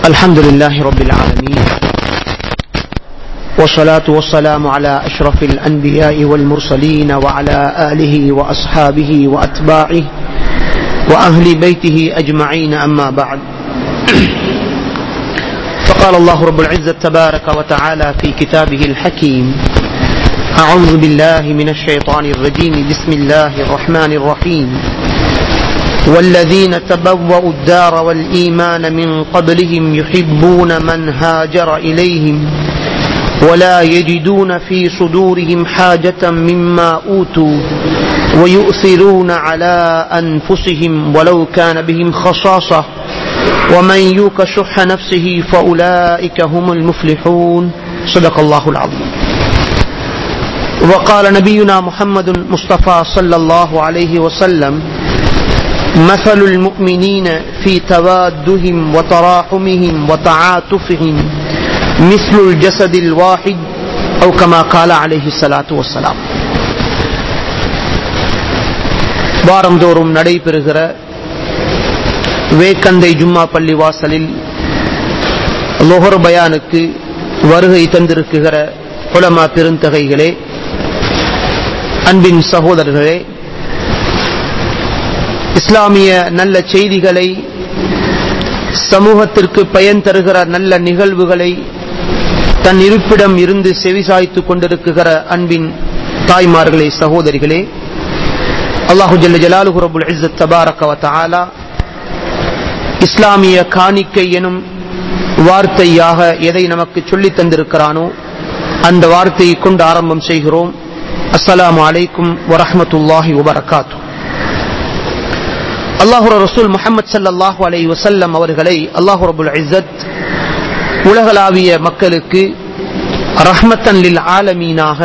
الحمد لله رب العالمين والصلاة والسلام على أشرف الأنبياء والمرسلين وعلى آله وأصحابه وأتباعه وأهل بيته أجمعين أما بعد فقال الله رب العزة تبارك وتعالى في كتابه الحكيم أعوذ بالله من الشيطان الرجيم بسم الله الرحمن الرحيم والذين تبوأوا الدار والإيمان من قبلهم يحبون من هاجر إليهم ولا يجدون في صدورهم حاجة مما أوتوا ويؤثرون على أنفسهم ولو كان بهم خصاصة ومن يوك شح نفسه فأولئك هم المفلحون صدق الله العظيم وقال نبينا محمد مصطفى صلى الله عليه وسلم مثل المؤمنين في توادهم وتراحمهم وتعاطفهم مثل الجسد الواحد أو كما قال عليه الصلاة والسلام வாரந்தோறும் நடைபெறுகிற வேக்கந்தை ஜும்மா பள்ளி வாசலில் லொஹர் பயானுக்கு வருகை தந்திருக்குகிற புலமா பெருந்தகைகளே அன்பின் சகோதரர்களே இஸ்லாமிய நல்ல செய்திகளை சமூகத்திற்கு பயன் தருகிற நல்ல நிகழ்வுகளை தன் இருப்பிடம் இருந்து செவிசாய்த்துக் கொண்டிருக்குகிற அன்பின் தாய்மார்களே சகோதரிகளே அல்லாஹு ஜல்ல ஜலாலுஹு ரபுல் இஸ்ஸத் தபாரக வ தஆலா இஸ்லாமிய காணிக்கை எனும் வார்த்தையாக எதை நமக்கு சொல்லித் தந்திருக்கிறானோ அந்த வார்த்தையை கொண்டு ஆரம்பம் செய்கிறோம் அஸ்ஸலாமு அலைக்கும் வரஹமத்துல்லாஹி வபரகாத்து அல்லாஹு ரசூல் முகமது சல்லாஹு அலை வசல்லம் அவர்களை அல்லாஹு ரபுல் இசத் உலகளாவிய மக்களுக்கு ரஹ்மத்தன் லில் ஆலமீனாக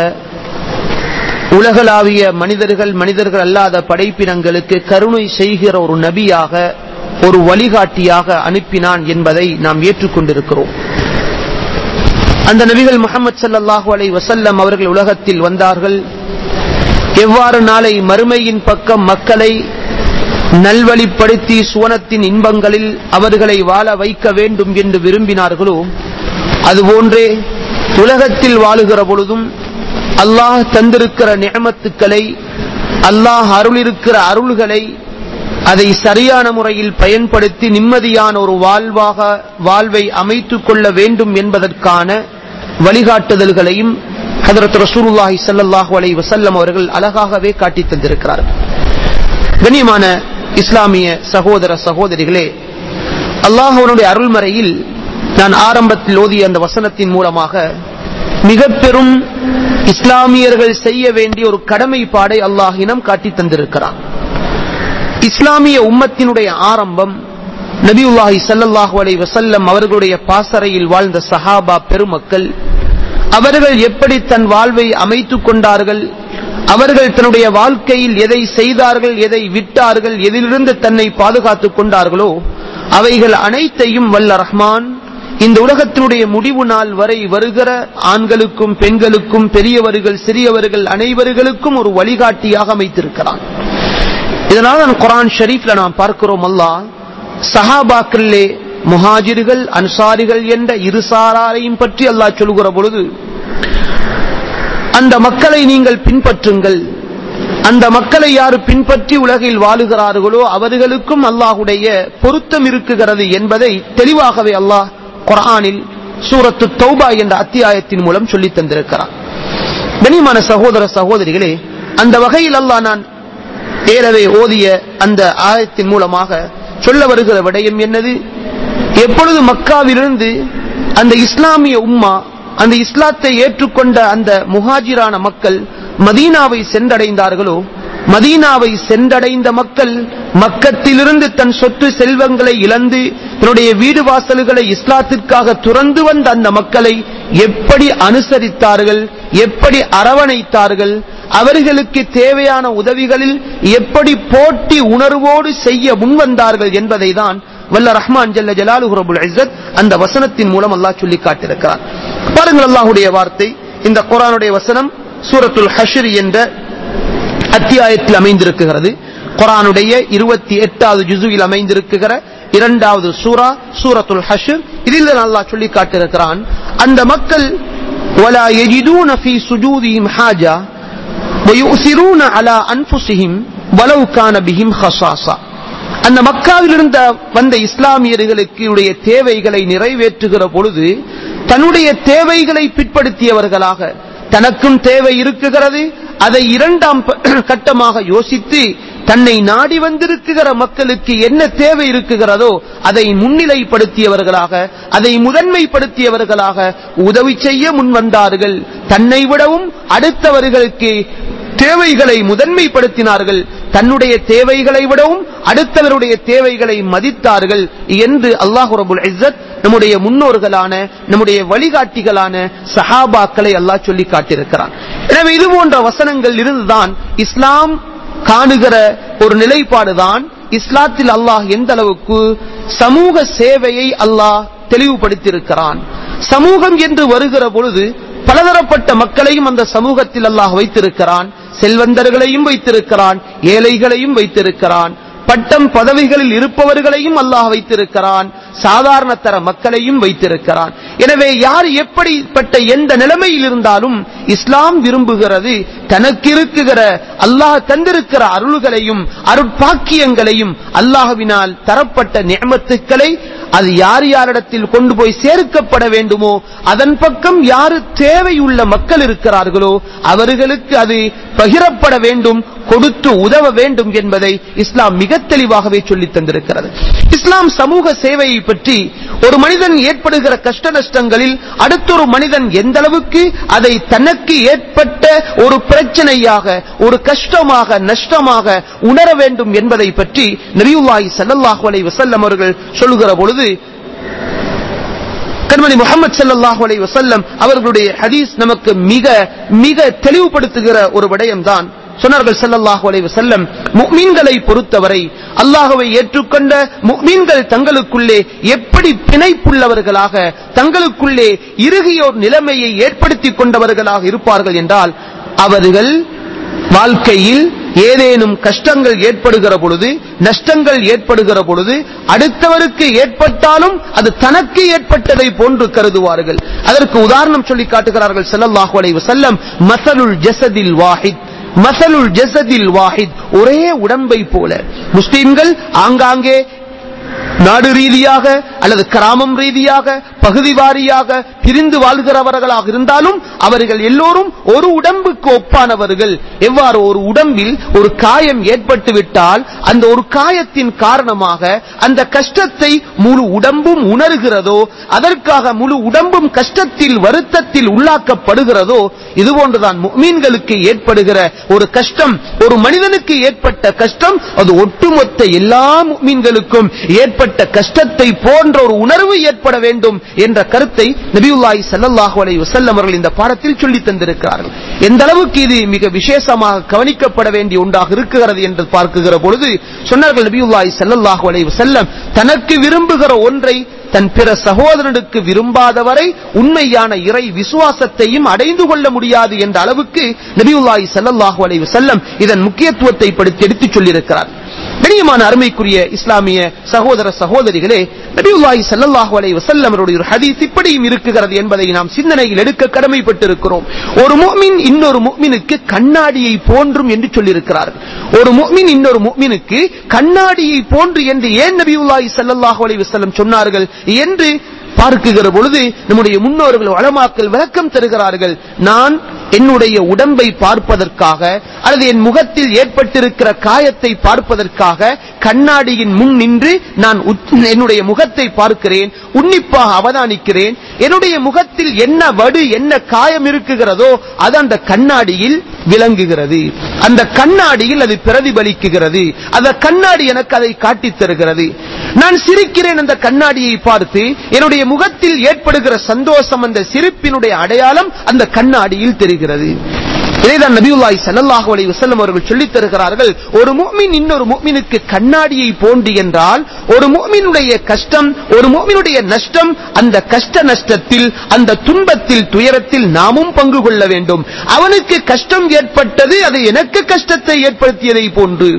உலகளாவிய மனிதர்கள் மனிதர்கள் அல்லாத படைப்பினங்களுக்கு கருணை செய்கிற ஒரு நபியாக ஒரு வழிகாட்டியாக அனுப்பினான் என்பதை நாம் ஏற்றுக்கொண்டிருக்கிறோம் அந்த நபிகள் முகமது சல்லாஹூ அலை வசல்லம் அவர்கள் உலகத்தில் வந்தார்கள் எவ்வாறு நாளை மறுமையின் பக்கம் மக்களை நல்வழிப்படுத்தி சுவனத்தின் இன்பங்களில் அவர்களை வாழ வைக்க வேண்டும் என்று விரும்பினார்களோ அதுபோன்றே உலகத்தில் வாழுகிற பொழுதும் அல்லாஹ் தந்திருக்கிற நியமத்துக்களை அல்லாஹ் அருளிருக்கிற அருள்களை அதை சரியான முறையில் பயன்படுத்தி நிம்மதியான ஒரு வாழ்வாக வாழ்வை அமைத்துக் கொள்ள வேண்டும் என்பதற்கான வழிகாட்டுதல்களையும் ஹதரத் ரசூலுல்லாஹி சல்லாஹூ அலை வசல்லம் அவர்கள் அழகாகவே காட்டி தந்திருக்கிறார்கள் கண்ணியமான இஸ்லாமிய சகோதர சகோதரிகளே அல்லாஹனுடைய அருள்மறையில் நான் ஆரம்பத்தில் ஓதிய அந்த வசனத்தின் மூலமாக மிக பெரும் இஸ்லாமியர்கள் செய்ய வேண்டிய ஒரு கடமைப்பாடை அல்லாஹினம் காட்டி தந்திருக்கிறான் இஸ்லாமிய உம்மத்தினுடைய ஆரம்பம் நபியுல்லாஹி சல்லாஹூ அலை வசல்லம் அவர்களுடைய பாசறையில் வாழ்ந்த சஹாபா பெருமக்கள் அவர்கள் எப்படி தன் வாழ்வை அமைத்துக் கொண்டார்கள் அவர்கள் தன்னுடைய வாழ்க்கையில் எதை செய்தார்கள் எதை விட்டார்கள் எதிலிருந்து தன்னை பாதுகாத்துக் கொண்டார்களோ அவைகள் அனைத்தையும் வல்ல ரஹ்மான் இந்த உலகத்தினுடைய முடிவு நாள் வரை வருகிற ஆண்களுக்கும் பெண்களுக்கும் பெரியவர்கள் சிறியவர்கள் அனைவர்களுக்கும் ஒரு வழிகாட்டியாக அமைத்திருக்கிறான் இதனால் நான் குரான் ஷரீஃப்ல நாம் பார்க்கிறோம் அல்லா சஹாபாக்களே முஹாஜிர்கள் அன்சாரிகள் என்ற இருசாராரையும் பற்றி அல்லாஹ் சொல்கிற பொழுது அந்த மக்களை நீங்கள் பின்பற்றுங்கள் அந்த மக்களை யார் பின்பற்றி உலகில் வாழுகிறார்களோ அவர்களுக்கும் அல்லாஹுடைய பொருத்தம் இருக்குகிறது என்பதை தெளிவாகவே அல்லாஹ் குரானில் சூரத்து தௌபா என்ற அத்தியாயத்தின் மூலம் சொல்லித் தந்திருக்கிறார் கனிமான சகோதர சகோதரிகளே அந்த வகையில் அல்லாஹ் நான் ஏறவே ஓதிய அந்த ஆயத்தின் மூலமாக சொல்ல வருகிற விடயம் என்னது எப்பொழுது மக்காவிலிருந்து அந்த இஸ்லாமிய உம்மா அந்த இஸ்லாத்தை ஏற்றுக்கொண்ட அந்த முஹாஜிரான மக்கள் மதீனாவை சென்றடைந்தார்களோ மதீனாவை சென்றடைந்த மக்கள் மக்கத்திலிருந்து தன் சொத்து செல்வங்களை இழந்து தன்னுடைய வீடு வாசல்களை இஸ்லாத்திற்காக துறந்து வந்த அந்த மக்களை எப்படி அனுசரித்தார்கள் எப்படி அரவணைத்தார்கள் அவர்களுக்கு தேவையான உதவிகளில் எப்படி போட்டி உணர்வோடு செய்ய முன்வந்தார்கள் என்பதை தான் வல்ல ரஹ்மான் ஜல்ல ஜலாலு ரபுல் இஸ்ஸத் அந்த வசனத்தின் மூலம் அல்லாஹ் சொல்லி காட்டியிருக்கிறார் பாருங்கள் அல்லாஹுடைய வார்த்தை இந்த குரானுடைய வசனம் சூரத்துல் ஹஷர் என்ற அத்தியாயத்தில் அமைந்திருக்கிறது குரானுடைய இருபத்தி எட்டாவது ஜுசுவில் அமைந்திருக்கிற இரண்டாவது சூரா சூரத்துல் ஹஷர் இதில் அல்லாஹ் சொல்லி காட்டிருக்கிறான் அந்த மக்கள் ولا يجدون في صدورهم حاجة ويؤثرون على أنفسهم ولو كان بهم خصاصة அந்த மக்காவில் இருந்த வந்த இஸ்லாமியர்களுக்கு உடைய தேவைகளை நிறைவேற்றுகிற பொழுது தன்னுடைய தேவைகளை பிற்படுத்தியவர்களாக தனக்கும் தேவை இருக்குகிறது அதை இரண்டாம் கட்டமாக யோசித்து தன்னை நாடி வந்திருக்குகிற மக்களுக்கு என்ன தேவை இருக்குகிறதோ அதை முன்னிலைப்படுத்தியவர்களாக அதை முதன்மைப்படுத்தியவர்களாக உதவி செய்ய முன் வந்தார்கள் தன்னை விடவும் அடுத்தவர்களுக்கு தேவைகளை முதன்மைப்படுத்தினார்கள் தன்னுடைய தேவைகளை விடவும் அடுத்தவருடைய தேவைகளை மதித்தார்கள் என்று அல்லாஹு ரபுல் இஸ்ஸத் நம்முடைய முன்னோர்களான நம்முடைய வழிகாட்டிகளான சஹாபாக்களை அல்லாஹ் சொல்லி காட்டியிருக்கிறான் எனவே இது போன்ற வசனங்கள் இருந்துதான் இஸ்லாம் காணுகிற ஒரு நிலைப்பாடுதான் இஸ்லாத்தில் அல்லாஹ் எந்த அளவுக்கு சமூக சேவையை அல்லாஹ் தெளிவுபடுத்தியிருக்கிறான் சமூகம் என்று வருகிற பொழுது பலதரப்பட்ட மக்களையும் அந்த சமூகத்தில் அல்லாஹ் வைத்திருக்கிறான் செல்வந்தர்களையும் வைத்திருக்கிறான் ஏழைகளையும் வைத்திருக்கிறான் பட்டம் பதவிகளில் இருப்பவர்களையும் அல்லாஹ் வைத்திருக்கிறான் சாதாரண தர மக்களையும் வைத்திருக்கிறான் எனவே யார் எப்படிப்பட்ட எந்த நிலைமையில் இருந்தாலும் இஸ்லாம் விரும்புகிறது தனக்கு இருக்குகிற அல்லாஹ் தந்திருக்கிற அருள்களையும் அருட்பாக்கியங்களையும் அல்லாஹுவினால் தரப்பட்ட நியமத்துக்களை அது யார் யாரிடத்தில் கொண்டு போய் சேர்க்கப்பட வேண்டுமோ அதன் பக்கம் யாரு தேவையுள்ள மக்கள் இருக்கிறார்களோ அவர்களுக்கு அது பகிரப்பட வேண்டும் கொடுத்து உதவ வேண்டும் என்பதை இஸ்லாம் மிக தெளிவாகவே சொல்லி தந்திருக்கிறது இஸ்லாம் சமூக சேவையை பற்றி ஒரு மனிதன் ஏற்படுகிற கஷ்ட நஷ்டங்களில் அடுத்தொரு மனிதன் எந்த அளவுக்கு அதை தனக்கு ஏற்பட்ட ஒரு பிரச்சனையாக ஒரு கஷ்டமாக நஷ்டமாக உணர வேண்டும் என்பதை பற்றி நபியுல்லாஹி ஸல்லல்லாஹு அலைஹி வஸல்லம் அவர்கள் சொல்லுகிற பொழுது கண்மணி முகமது ஸல்லல்லாஹு அலைஹி வஸல்லம் அவர்களுடைய ஹதீஸ் நமக்கு மிக மிக தெளிவுபடுத்துகிற ஒரு விடயம்தான் சொன்னார்கள் ஸல்லல்லாஹு அலைஹி வஸல்லம் முஃமின்களை பொறுத்தவரை அல்லாஹ்வை ஏற்றுக்கொண்ட முஃமின்கள் தங்களுக்குள்ளே எப்படி பிணைப்புள்ளவர்களாக தங்களுக்குள்ளே இறுகியோர் நிலைமையை ஏற்படுத்திக் கொண்டவர்களாக இருப்பார்கள் என்றால் அவர்கள் வாழ்க்கையில் ஏதேனும் கஷ்டங்கள் ஏற்படுகிற பொழுது நஷ்டங்கள் ஏற்படுகிற பொழுது அடுத்தவருக்கு ஏற்பட்டாலும் அது தனக்கு ஏற்பட்டதை போன்று கருதுவார்கள் அதற்கு உதாரணம் சொல்லி காட்டுகிறார்கள் ஸல்லல்லாஹு அலைஹி வஸல்லம் மஸலுல் ஜஸதில் வாஹித் மசலுல் ஜசதில் வாஹித் ஒரே உடம்பை போல முஸ்லிம்கள் ஆங்காங்கே நாடு ரீதியாக அல்லது கிராமம் ரீதியாக பகுதி வாரியாக பிரிந்து வாழ்கிறவர்களாக இருந்தாலும் அவர்கள் எல்லோரும் ஒரு உடம்புக்கு ஒப்பானவர்கள் எவ்வாறு ஒரு உடம்பில் ஒரு காயம் ஏற்பட்டு விட்டால் அந்த ஒரு காயத்தின் காரணமாக அந்த கஷ்டத்தை முழு உடம்பும் உணர்கிறதோ அதற்காக முழு உடம்பும் கஷ்டத்தில் வருத்தத்தில் உள்ளாக்கப்படுகிறதோ இதுபோன்றுதான் முஃமின்களுக்கு ஏற்படுகிற ஒரு கஷ்டம் ஒரு மனிதனுக்கு ஏற்பட்ட கஷ்டம் அது ஒட்டுமொத்த எல்லா முஃமின்களுக்கும் ஏற்பட்ட கஷ்டத்தை போன்ற ஒரு உணர்வு ஏற்பட வேண்டும் என்ற கருத்தை நபியுல்லாஹி ஸல்லல்லாஹு அலைஹி வஸல்லம் அவர்கள் இந்த பாடத்தில் சொல்லி தந்திருக்கிறார்கள் எந்த அளவுக்கு இது மிக விசேஷமாக கவனிக்கப்பட வேண்டிய ஒன்றாக இருக்கிறது என்று பார்க்குகிற பொழுது சொன்னார்கள் நபியுல்லாஹி ஸல்லல்லாஹு அலைஹி வஸல்லம் தனக்கு விரும்புகிற ஒன்றை தன் பிற சகோதரனுக்கு விரும்பாதவரை உண்மையான இறை விசுவாசத்தையும் அடைந்து கொள்ள முடியாது என்ற அளவுக்கு நபியுல்லாஹி ஸல்லல்லாஹு அலைஹி வஸல்லம் இதன் முக்கியத்துவத்தை படுத்தி எடுத்துச் சொல்லியிருக்கிறார் கண்ணியமான அருமைக்குரிய இஸ்லாமிய சகோதர சகோதரிகளே நபியுல்லாஹி ஸல்லல்லாஹு அலைஹி வஸல்லம் அவருடைய ஒரு ஹதீஸ் இப்படியும் இருக்குகிறது என்பதை நாம் சிந்தனையில் எடுக்க கடமைப்பட்டிருக்கிறோம் ஒரு முஃமின் இன்னொரு முஃமினுக்கு கண்ணாடியை போன்றும் என்று சொல்லியிருக்கிறார்கள் ஒரு முஃமின் இன்னொரு முஃமினுக்கு கண்ணாடியை போன்று என்று ஏன் நபியுல்லாஹி ஸல்லல்லாஹு அலைஹி வஸல்லம் சொன்னார்கள் என்று பார்க்குகிற பொழுது நம்முடைய முன்னோர்கள் வளமாக்கல் விளக்கம் தருகிறார்கள் நான் என்னுடைய உடம்பை பார்ப்பதற்காக அல்லது என் முகத்தில் ஏற்பட்டிருக்கிற காயத்தை பார்ப்பதற்காக கண்ணாடியின் முன் நின்று நான் உத்- என்னுடைய முகத்தை பார்க்கிறேன் உன்னிப்பாக அவதானிக்கிறேன் என்னுடைய முகத்தில் என்ன வடு என்ன காயம் இருக்குகிறதோ அது அந்த கண்ணாடியில் விளங்குகிறது அந்த கண்ணாடியில் அது பிரதிபலிக்குகிறது அந்த கண்ணாடி எனக்கு அதை காட்டித் தருகிறது நான் சிரிக்கிறேன் அந்த கண்ணாடியை பார்த்து என்னுடைய முகத்தில் ஏற்படுகிற சந்தோஷம் அந்த சிரிப்பினுடைய அடையாளம் அந்த கண்ணாடியில் தெரிகிறது இதைதான் நபியுல்லாஹி ஸல்லல்லாஹு அலைஹி வஸல்லம் அவர்கள் சொல்லித் தருகிறார்கள் ஒரு முஃமின் இன்னொரு முஃமினுக்கு கண்ணாடியை போன்று என்றால் ஒரு முஃமினுடைய கஷ்டம் ஒரு முஃமினுடைய நஷ்டம் அந்த கஷ்ட நஷ்டத்தில் அந்த துன்பத்தில் துயரத்தில் நாமும் பங்கு கொள்ள வேண்டும் அவனுக்கு கஷ்டம் ஏற்பட்டது அது எனக்கு கஷ்டத்தை ஏற்படுத்தியதை போன்று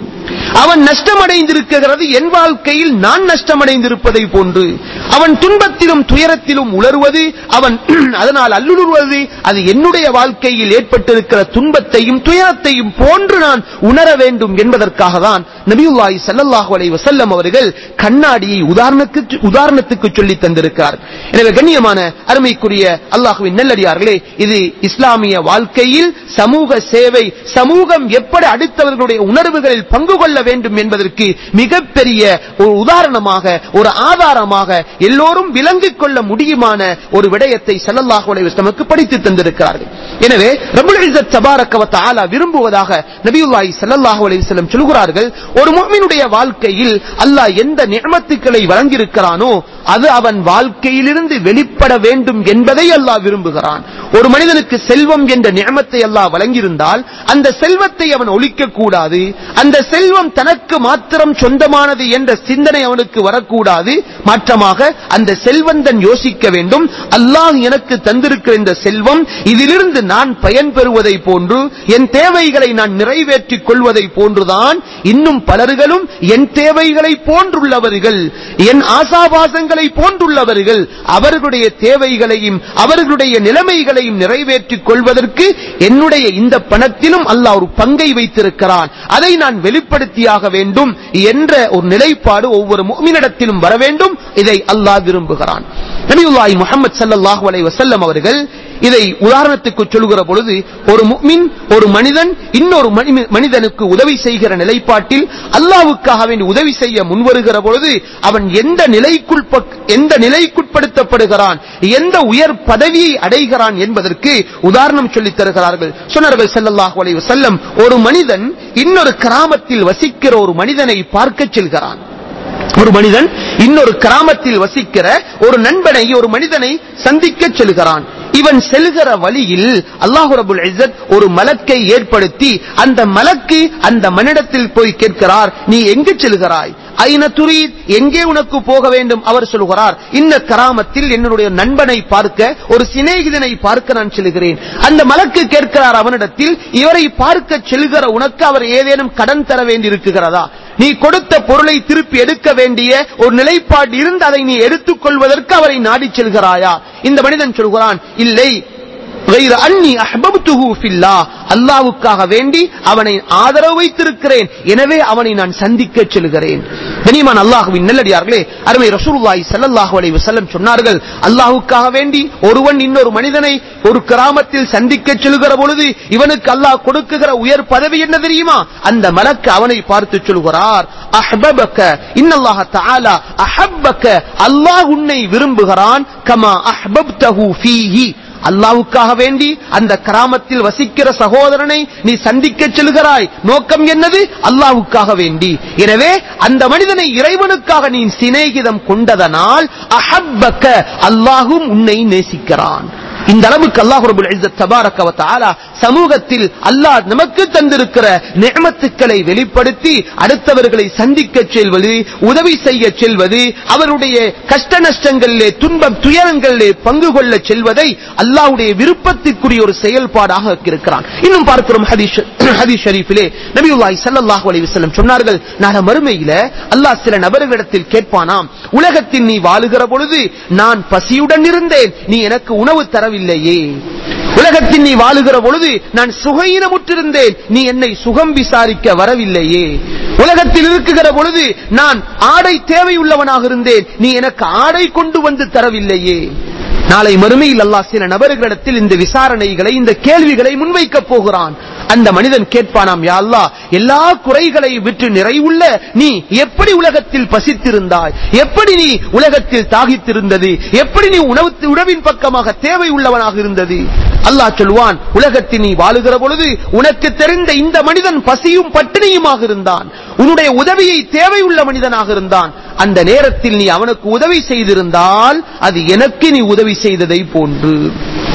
அவன் நஷ்டமடைந்திருக்கிறது என் வாழ்க்கையில் நான் நஷ்டமடைந்திருப்பதை போன்று அவன் துன்பத்திலும் துயரத்திலும் உணர்வது அவன் அதனால் அல்லுறுவது அது என்னுடைய வாழ்க்கையில் ஏற்பட்டிருக்கிற துன்பத்தையும் துயரத்தையும் போன்று நான் உணர வேண்டும் என்பதற்காக தான் நபியுல்லாஹி ஸல்லல்லாஹு அலைஹி வஸல்லம் அவர்கள் கண்ணாடியை உதாரணத்துக்கு உதாரணத்துக்கு சொல்லி தந்திருக்கிறார் எனவே கண்ணியமான அருமைக்குரிய அல்லாஹுவின் நல்லடியார்களே இது இஸ்லாமிய வாழ்க்கையில் சமூக சேவை சமூகம் எப்படி அடுத்தவர்களுடைய உணர்வுகளில் பங்கு கொள்ள வேண்டும் என்பதற்கு மிகப்பெரிய ஒரு உதாரணமாக ஒரு ஆதாரமாக எல்லோரும் விளங்கிக் கொள்ள முடியுமான ஒரு விடயத்தை ஸல்லல்லாஹு அலைஹி வஸல்லம் நமக்கு படித்து தந்திருக்கிறார்கள் எனவே ரப்பல் இஸ்ஸத் தபாரக வ தஆலா விரும்புவதாக நபியுல்லாஹி ஸல்லல்லாஹு அலைஹி வஸல்லம் சொல்கிறார்கள் ஒரு முஃமினுடைய வாழ்க்கையில் அல்லாஹ் எந்த நிஅமத்துக்களை வழங்கியிருக்கிறானோ அது அவன் வாழ்க்கையிலிருந்து வெளிப்பட வேண்டும் என்பதை அல்லாஹ் விரும்புகிறான் ஒரு மனிதனுக்கு செல்வம் என்ற நியமத்தை அல்லாஹ் வழங்கியிருந்தால் அந்த செல்வத்தை அவன் ஒழிக்க கூடாது அந்த செல்வம் தனக்கு மாத்திரம் சொந்தமானது என்ற சிந்தனை அவனுக்கு வரக்கூடாது மாற்றமாக அந்த செல்வந்தன் யோசிக்க வேண்டும் அல்லாஹ் எனக்கு தந்திருக்கிற இந்த செல்வம் இதிலிருந்து நான் பயன் பெறுவதை போன்று என் தேவைகளை நான் நிறைவேற்றிக் கொள்வதை போன்றுதான் இன்னும் பலர்களும் என் தேவைகளை போன்றுள்ளவர்கள் என் ஆசாபாசங்களை போன்றுள்ளவர்கள் அவர்களுடைய தேவைகளையும் அவர்களுடைய நிலைமைகளையும் நிறைவேற்றிக் கொள்வதற்கு என்னுடைய இந்த பணத்திலும் அல்லாஹ் ஒரு பங்கை வைத்திருக்கிறான் அதை நான் வெளிப்படுத்தியாக வேண்டும் என்ற ஒரு நிலைப்பாடு ஒவ்வொரு முஃமினிடத்திலும் வர வேண்டும் இதை அல்லாஹ் விரும்புகிறான் நபியுல்லாஹி முஹம்மது ஸல்லல்லாஹு அலைஹி வஸல்லம் அவர்கள் இதை உதாரணத்துக்கு சொல்கிற பொழுது ஒரு முஃமின் ஒரு மனிதன் இன்னொரு மனி- மனிதனுக்கு உதவி செய்கிற நிலைப்பாட்டில் அல்லாஹ்வுக்காக வேண்டி உதவி செய்ய முன்வருகிற பொழுது அவன் எந்த நிலைக்குள் பக்- எந்த நிலைக்குட்படுத்தப்படுகிறான் எந்த உயர் பதவியை அடைகிறான் என்பதற்கு உதாரணம் சொல்லித் தருகிறார்கள் சொன்னார்கள் ஸல்லல்லாஹு அலைஹி வஸல்லம் ஒரு மனிதன் இன்னொரு கிராமத்தில் வசிக்கிற ஒரு மனிதனை பார்க்கச் செல்கிறான் ஒரு மனிதன் இன்னொரு கிராமத்தில் வசிக்கிற ஒரு நண்பனை ஒரு மனிதனை சந்திக்க செல்கிறான் இவன் செல்கிற வழியில் அல்லாஹு ரபுல் இஸ்ஸத் ஒரு மலக்கை ஏற்படுத்தி அந்த மலக்கு அந்த மனிதத்தில் போய் கேட்கிறார் நீ எங்கு செல்கிறாய் ஐன துரீத் எங்கே உனக்கு போக வேண்டும் அவர் சொல்கிறார் இந்த கிராமத்தில் என்னுடைய நண்பனை பார்க்க ஒரு சிநேகிதனை பார்க்க நான் செல்கிறேன் அந்த மலக்கு கேட்கிறார் அவனிடத்தில் இவரை பார்க்க செல்கிற உனக்கு அவர் ஏதேனும் கடன் தர வேண்டி இருக்குகிறதா நீ கொடுத்த பொருளை திருப்பி எடுக்க வேண்டிய ஒரு நிலைப்பாடு இருந்து அதை நீ எடுத்துக் கொள்வதற்கு அவரை நாடிச் செல்கிறாயா இந்த மனிதன் சொல்கிறான் இல்லை غير أني أحببته في الله அல்லாவுக்காக வேண்டி அவனை ஆதரவு வைத்திருக்கிறேன் எனவே அவனை நான் சந்திக்க செல்கிறேன் கனிமான் அல்லாஹுவின் நல்லடியார்களே அருமை ரசூலுல்லாஹி ஸல்லல்லாஹு அலைஹி வஸல்லம் சொன்னார்கள் அல்லாஹ்வுக்காக வேண்டி ஒருவன் இன்னொரு மனிதனை ஒரு கிராமத்தில் சந்திக்க செல்கிற பொழுது இவனுக்கு அல்லாஹ் கொடுக்குகிற உயர் பதவி என்ன தெரியுமா அந்த மலக்கு அவனை பார்த்து சொல்கிறார் அஹ்பபக இன்னல்லாஹ தஆலா அஹப்பக அல்லாஹ் உன்னை விரும்புகிறான் கமா அஹ்பப்தஹு ஃபீஹி அல்லாவுக்காக வேண்டி அந்த கிராமத்தில் வசிக்கிற சகோதரனை நீ சந்திக்க செல்கிறாய் நோக்கம் என்னது அல்லாவுக்காக வேண்டி எனவே அந்த மனிதனை இறைவனுக்காக நீ சிநேகிதம் கொண்டதனால் அஹப்பக்க அல்லாஹும் உன்னை நேசிக்கிறான் இந்த அளவுக்கு அல்லாஹ் ரபுல் இஸ்ஸத் தபாரக வ தஆலா சமூகத்தில் அல்லாஹ் நமக்கு தந்திருக்கிற நிஅமத்துக்களை வெளிப்படுத்தி அடுத்தவர்களை சந்திக்க செல்வது உதவி செய்ய செல்வது அவருடைய கஷ்ட நஷ்டங்களிலே துன்பம் துயரங்களிலே பங்கு கொள்ள செல்வதை அல்லாஹ்வுடைய விருப்பத்திற்குரிய ஒரு செயல்பாடாக இருக்கிறான் இன்னும் பார்க்கிறோம் ஹதீஸ் ஹதீஸ் ஷரீஃபிலே நபியுல்லாஹி ஸல்லல்லாஹு அலைஹி வஸல்லம் சொன்னார்கள் நாளை மறுமையில அல்லாஹ் சில நபர்களிடத்தில் கேட்பானாம் உலகத்தில் நீ வாழுகிற பொழுது நான் பசியுடன் இருந்தேன் நீ எனக்கு உணவு தரவில்லையே உலகத்தில் நீ வாழுகிற பொழுது நான் சுகையினமுற்றிருந்தேன் நீ என்னை சுகம் விசாரிக்க வரவில்லையே உலகத்தில் இருக்குகிற பொழுது நான் ஆடை தேவையுள்ளவனாக இருந்தேன் நீ எனக்கு ஆடை கொண்டு வந்து தரவில்லையே நாளை மறுமையில் அல்லாஹ் சில நபர்களிடத்தில் இந்த விசாரணைகளை இந்த கேள்விகளை முன்வைக்கப் போகிறான் அந்த மனிதன் கேட்பானாம் யா அல்லாஹ் எல்லா குறைகளை விட்டு நிறைவுள்ள நீ எப்படி உலகத்தில் பசித்திருந்தாய் எப்படி நீ உலகத்தில் தாகித்திருந்தது எப்படி நீ உணவு உணவின் பக்கமாக தேவை உள்ளவனாக இருந்தது அல்லாஹ் சொல்வான் உலகத்தில் நீ வாழுகிற பொழுது உனக்கு தெரிந்த இந்த மனிதன் பசியும் பட்டினியுமாக இருந்தான் உன்னுடைய உதவியை தேவையுள்ள மனிதனாக இருந்தான் அந்த நேரத்தில் நீ அவனுக்கு உதவி செய்திருந்தால் அது எனக்கு நீ உதவி செய்ததை போன்று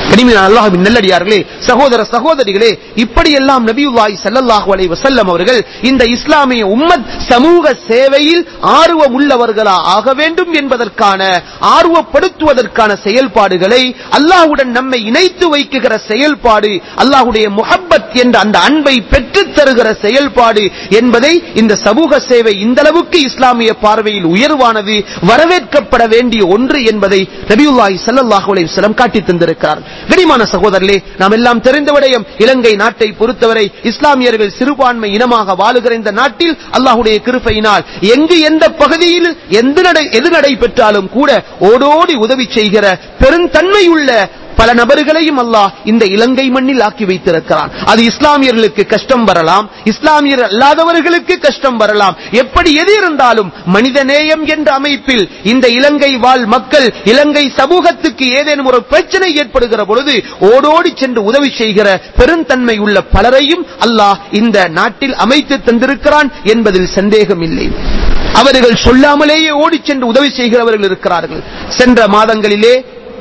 கனிமையான அல்லாஹ்வின் நல்லடியார்களே சகோதர சகோதரிகளே இப்படியெல்லாம் நபியுல்லாஹி ஸல்லல்லாஹு அலைஹி வஸல்லம் அவர்கள் இந்த இஸ்லாமிய உம்மத் சமூக சேவையில் ஆர்வம் உள்ளவர்களா ஆக வேண்டும் என்பதற்கான ஆர்வப்படுத்துவதற்கான செயல்பாடுகளை அல்லாஹ்வுடன் நம்மை இணைத்து வைக்குகிற செயல்பாடு அல்லாஹ்வுடைய முஹப்பத் என்ற அந்த அன்பை பெற்றுத் தருகிற செயல்பாடு என்பதை இந்த சமூக சேவை இந்த அளவுக்கு இஸ்லாமிய பார்வையில் உயர்வானது வரவேற்கப்பட வேண்டிய ஒன்று என்பதை நபியுல்லாஹி ஸல்லல்லாஹு அலைஹி வஸல்லம் காட்டித் தந்திருக்கிறார் கனிமான சகோதரர்களே நாம் எல்லாம் தெரிந்த விடயம் இலங்கை நாட்டை பொறுத்தவரை இஸ்லாமியர்கள் சிறுபான்மை இனமாக வாழுகிற இந்த நாட்டில் அல்லாஹ்வுடைய கிருபையினால் எங்கு எந்த பகுதியில் எந்த நடை எது நடைபெற்றாலும் கூட ஓடோடி உதவி செய்கிற பெருந்தன்மையுள்ள பல நபர்களையும் அல்லாஹ் இந்த இலங்கை மண்ணில் ஆக்கி வைத்திருக்கிறான் அது இஸ்லாமியர்களுக்கு கஷ்டம் வரலாம் இஸ்லாமியர் அல்லாதவர்களுக்கு கஷ்டம் வரலாம் எப்படி எது இருந்தாலும் மனித நேயம் என்ற அமைப்பில் இந்த இலங்கை வாழ் மக்கள் இலங்கை சமூகத்துக்கு ஏதேனும் ஒரு பிரச்சனை ஏற்படுகிற பொழுது ஓடோடி சென்று உதவி செய்கிற பெருந்தன்மை உள்ள பலரையும் அல்லாஹ் இந்த நாட்டில் அமைத்து தந்திருக்கிறான் என்பதில் சந்தேகம் இல்லை அவர்கள் சொல்லாமலேயே ஓடிச் சென்று உதவி செய்கிறவர்கள் இருக்கிறார்கள் சென்ற மாதங்களிலே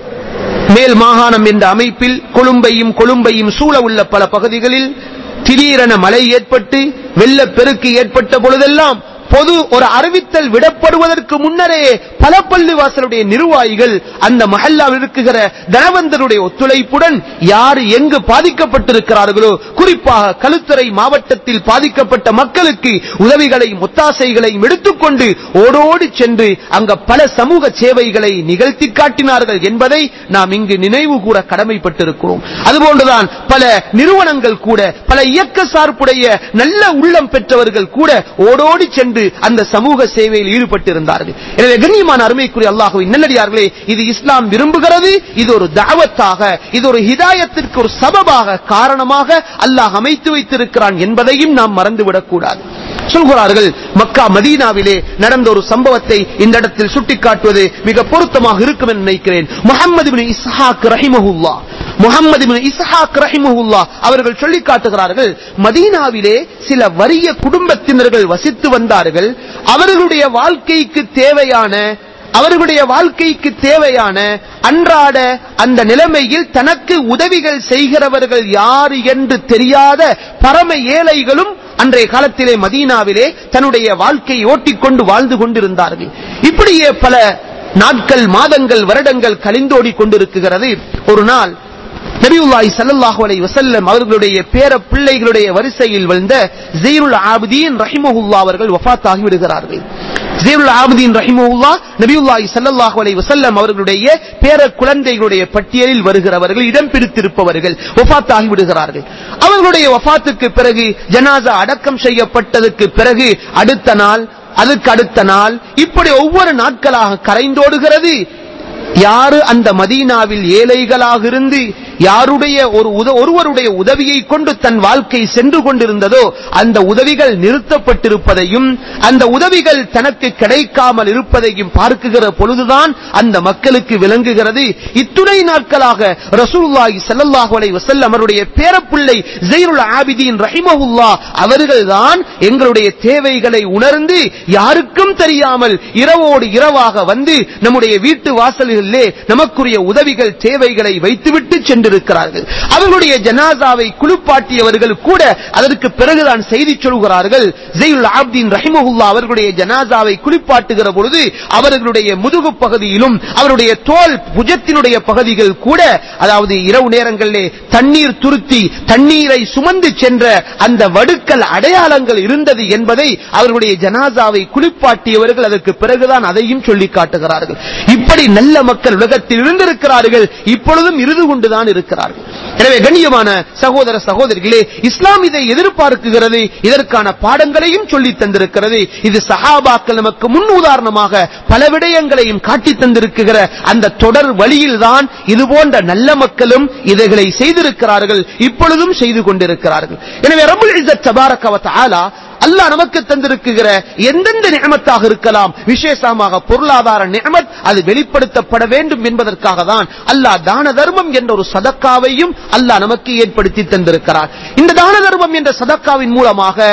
மேல் மாகாணம் என்ற அமைப்பில் கொழும்பையும் கொழும்பையும் சூழ உள்ள பல பகுதிகளில் திடீரென மழை ஏற்பட்டு வெள்ளப்பெருக்கு ஏற்பட்ட பொழுதெல்லாம் பொது ஒரு அறிவித்தல் விடப்படுவதற்கு முன்னரே பல பள்ளிவாசலுடைய நிர்வாகிகள் அந்த மஹல்லாவில் இருக்குகிற தனவந்தருடைய ஒத்துழைப்புடன் யார் எங்கு பாதிக்கப்பட்டிருக்கிறார்களோ குறிப்பாக கழுத்துறை மாவட்டத்தில் பாதிக்கப்பட்ட மக்களுக்கு உதவிகளையும் ஒத்தாசைகளையும் எடுத்துக்கொண்டு ஓடோடி சென்று அங்க பல சமூக சேவைகளை நிகழ்த்தி காட்டினார்கள் என்பதை நாம் இங்கு நினைவு கூற கடமைப்பட்டிருக்கிறோம் அதுபோன்றுதான் பல நிறுவனங்கள் கூட பல இயக்க சார்புடைய நல்ல உள்ளம் பெற்றவர்கள் கூட ஓடோடி சென்று அந்த சமூக சேவையில் ஈடுபட்டிருந்தார்கள் எனவே கண்ணியமான அருமைக்குரிய அல்லாஹுவின் நல்லடியார்களே இது இஸ்லாம் விரும்புகிறது இது ஒரு தாவத்தாக இது ஒரு ஹிதாயத்திற்கு ஒரு சபபாக காரணமாக அல்லாஹ் அமைத்து வைத்திருக்கிறான் என்பதையும் நாம் மறந்துவிடக் கூடாது சொல்கிறார்கள் மக்கா மதீனாவிலே நடந்த ஒரு சம்பவத்தை இந்த இடத்தில் சுட்டிக்காட்டுவது மிக பொருத்தமாக இருக்கும் என்று நினைக்கிறேன் முகமது பின் இஸ்ஹாக் ரஹிமஹுல்லா முகமது பின் இஸ்ஹாக் ரஹிமஹுல்லா அவர்கள் சொல்லி காட்டுகிறார்கள் மதீனாவிலே சில வறிய குடும்பத்தினர்கள் வசித்து வந்தார்கள் அவர்களுடைய வாழ்க்கைக்கு தேவையான அவர்களுடைய வாழ்க்கைக்கு தேவையான அன்றாட அந்த நிலைமையில் தனக்கு உதவிகள் செய்கிறவர்கள் யார் என்று தெரியாத பரம ஏழைகளும் அன்றைய காலத்திலே மதீனாவிலே தன்னுடைய வாழ்க்கையை ஓட்டிக்கொண்டு வாழ்ந்து கொண்டிருந்தார்கள் இப்படியே பல நாட்கள் மாதங்கள் வருடங்கள் கழிந்தோடி கொண்டிருக்கிறது ஒரு நாள் நபியுல்லாஹி ஸல்லல்லாஹு அலைஹி வஸல்லம் அவர்களுடைய பேர பிள்ளைகளுடைய வரிசையில் வந்த ஜெய்ருல் ஆபிதீன் ரஹிமஹுல்லா அவர்கள் வஃபாத் ஆகி விடுகிறார்கள் ஜெய்ருல் ஆபிதீன் ரஹிமஹுல்லா நபியுல்லாஹி ஸல்லல்லாஹு அலைஹி வஸல்லம் அவர்களுடைய பேர குழந்தைகளுடைய பட்டியலில் வருகிறவர்கள் இடம் பிடித்திருப்பவர்கள் வஃபாத் ஆகி விடுகிறார்கள் அவர்களுடைய வஃபாத்துக்கு பிறகு ஜனாசா அடக்கம் செய்யப்பட்டதற்கு பிறகு அடுத்த நாள் அதுக்கு அடுத்த நாள் இப்படி ஒவ்வொரு நாட்களாக கரைந்தோடுகிறது யாரு அந்த மதீனாவில் ஏழைகளாக இருந்து யாருடைய ஒரு உத ஒருவருடைய உதவியை கொண்டு தன் வாழ்க்கை சென்று கொண்டிருந்ததோ அந்த உதவிகள் நிறுத்தப்பட்டிருப்பதையும் அந்த உதவிகள் தனக்கு கிடைக்காமல் இருப்பதையும் பார்க்குகிற பொழுதுதான் அந்த மக்களுக்கு விளங்குகிறது இத்துணை நாட்களாக ரசூலுல்லாஹி ஸல்லல்லாஹு அலைஹி வஸல்லம் அவருடைய பேரப்பிள்ளை ஜெய்ருல் ஆபிதீன் ரஹிமஹுல்லா அவர்கள்தான் எங்களுடைய தேவைகளை உணர்ந்து யாருக்கும் தெரியாமல் இரவோடு இரவாக வந்து நம்முடைய வீட்டு வாசல்களிலே நமக்குரிய உதவிகள் தேவைகளை வைத்துவிட்டு சென்றிருக்கிறார்கள் அவர்களுடைய ஜனாசாவை குளிப்பாட்டியவர்கள் கூட அதற்கு பிறகுதான் செய்தி சொல்கிறார்கள் ஜெயுல் ஆப்தீன் ரஹிமஹுல்லா அவர்களுடைய ஜனாசாவை குளிப்பாட்டுகிற பொழுது அவர்களுடைய முதுகு பகுதியிலும் அவருடைய தோல் புஜத்தினுடைய பகுதிகள் கூட அதாவது இரவு நேரங்களிலே தண்ணீர் துருத்தி தண்ணீரை சுமந்து சென்ற அந்த வடுக்கல் அடையாளங்கள் இருந்தது என்பதை அவர்களுடைய ஜனாசாவை குளிப்பாட்டியவர்கள் அதற்கு பிறகுதான் அதையும் சொல்லி காட்டுகிறார்கள் இப்படி நல்ல மக்கள் உலகத்தில் இருந்திருக்கிறார்கள் இப்பொழுதும் இருந்து கொண்டுதான் இருக்கிறார்கள் எனவே கண்ணியமான சகோதர சகோதரிகளே இஸ்லாம் இதை எதிர்பார்க்குகிறது இதற்கான பாடங்களையும் சொல்லி தந்திருக்கிறது இது சஹாபாக்கள் நமக்கு முன் உதாரணமாக பல விடயங்களையும் காட்டி தந்திருக்கிற அந்த தொடர் வழியில்தான் இது போன்ற நல்ல மக்களும் இதைகளை செய்திருக்கிறார்கள் இப்பொழுதும் செய்து கொண்டிருக்கிறார்கள் எனவே ரபுல் இஸ்ஸத் தபாரக வ தஆலா அல்லாஹ் நமக்கு தந்திருக்கிற எந்தெந்த நியமத்தாக இருக்கலாம் விசேஷமாக பொருளாதார நியமத் அது வெளிப்படுத்தப்பட வேண்டும் என்பதற்காக தான் அல்லாஹ் தான தர்மம் என்ற ஒரு சதக்காவையும் அல்லாஹ் நமக்கு ஏற்படுத்தி தந்திருக்கிறார் இந்த தான தர்மம் என்ற சதக்காவின் மூலமாக